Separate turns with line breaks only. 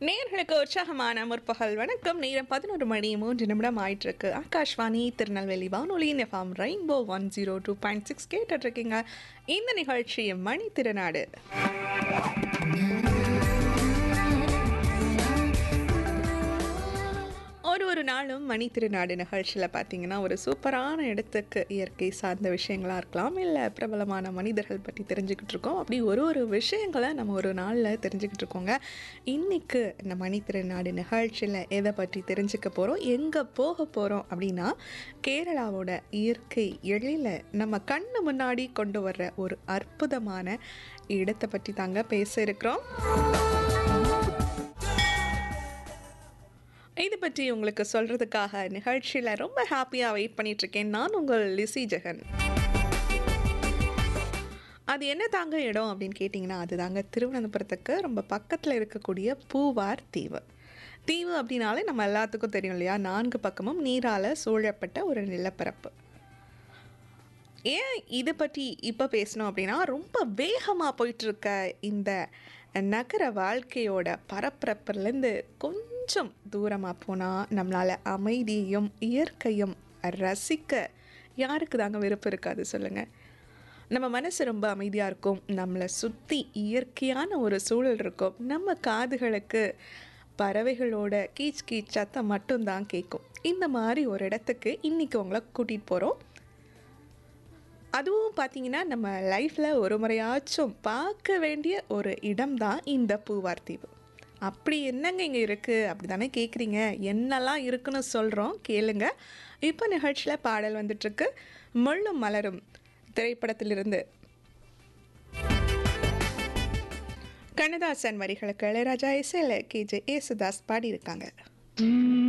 நேர்களுக்கு உற்சாகமான முற்பகல் வணக்கம் நேரம் பதினொரு மணி மூன்று நிமிடம் ஆயிட்டு இருக்கு ஆகாஷ்வாணி திருநெல்வேலி வானொலி FM rainbow one zero two point six கேட்டுட்டு இருக்கீங்க இந்த நிகழ்ச்சி மணி திருநாடு ஒரு ஒரு நாளும் மணி திருநாடு நிகழ்ச்சியில் பார்த்தீங்கன்னா ஒரு சூப்பரான இடத்துக்கு இயற்கை சார்ந்த விஷயங்களாக இருக்கலாம் இல்லை பிரபலமான மனிதர்கள் பற்றி தெரிஞ்சுக்கிட்டு இருக்கோம் அப்படி ஒரு ஒரு விஷயங்களை நம்ம ஒரு நாளில் தெரிஞ்சுக்கிட்டு இருக்கோங்க இன்றைக்கு இந்த மணி திருநாடு நிகழ்ச்சியில் எதை பற்றி தெரிஞ்சுக்க போகிறோம் எங்கே போக போகிறோம் அப்படின்னா கேரளாவோட இயற்கை எழில நம்ம கண்ணு முன்னாடி கொண்டு வர்ற ஒரு அற்புதமான இடத்தை பற்றி தாங்க பேச இருக்கிறோம் இது பற்றி உங்களுக்கு சொல்கிறதுக்காக நிகழ்ச்சியில் ரொம்ப ஹாப்பியாக வெயிட் பண்ணிகிட்ருக்கேன் நான் உங்கள் லிசி ஜெகன் அது என்ன தாங்க இடம் அப்படின்னு கேட்டிங்கன்னா அது தாங்க திருவனந்தபுரத்துக்கு ரொம்ப பக்கத்தில் இருக்கக்கூடிய பூவார் தீவு தீவு அப்படின்னாலே நம்ம எல்லாத்துக்கும் தெரியும் இல்லையா நான்கு பக்கமும் நீரால் சூழப்பட்ட ஒரு நிலப்பரப்பு ஏன் இதை பற்றி இப்போ பேசணும் அப்படின்னா ரொம்ப வேகமாக போயிட்டுருக்க இந்த நகர வாழ்க்கையோட பரபரப்புலேருந்து கொஞ்சம் தூரமாக போனால் நம்மளால் அமைதியையும் இயற்கையும் ரசிக்க யாருக்கு தாங்க விருப்பம் இருக்காது சொல்லுங்கள் நம்ம மனசு ரொம்ப அமைதியாக இருக்கும் நம்மளை சுற்றி இயற்கையான ஒரு சூழல் இருக்கும் நம்ம காதுகளுக்கு பறவைகளோட கீச் கீச் சத்தம் மட்டும்தான் கேட்கும் இந்த மாதிரி ஒரு இடத்துக்கு இன்றைக்கி உங்களை கூட்டிகிட்டு போகிறோம் அதுவும் பார்த்தீங்கன்னா நம்ம லைஃப்பில் ஒரு முறையாச்சும் பார்க்க வேண்டிய ஒரு இடம் தான் இந்த பூவார் தீவு அப்படி என்னங்க இங்கே இருக்குது அப்படி தானே கேட்குறீங்க என்னெல்லாம் இருக்குன்னு சொல்கிறோம் கேளுங்க இப்போ நிகழ்ச்சியில் பாடல் வந்துட்டுருக்கு முள்ளும் மலரும் திரைப்படத்திலிருந்து கண்ணதாசன் வரிகளுக்கு இளையராஜா இசையில் கேஜே ஏசுதாஸ் பாடியிருக்காங்க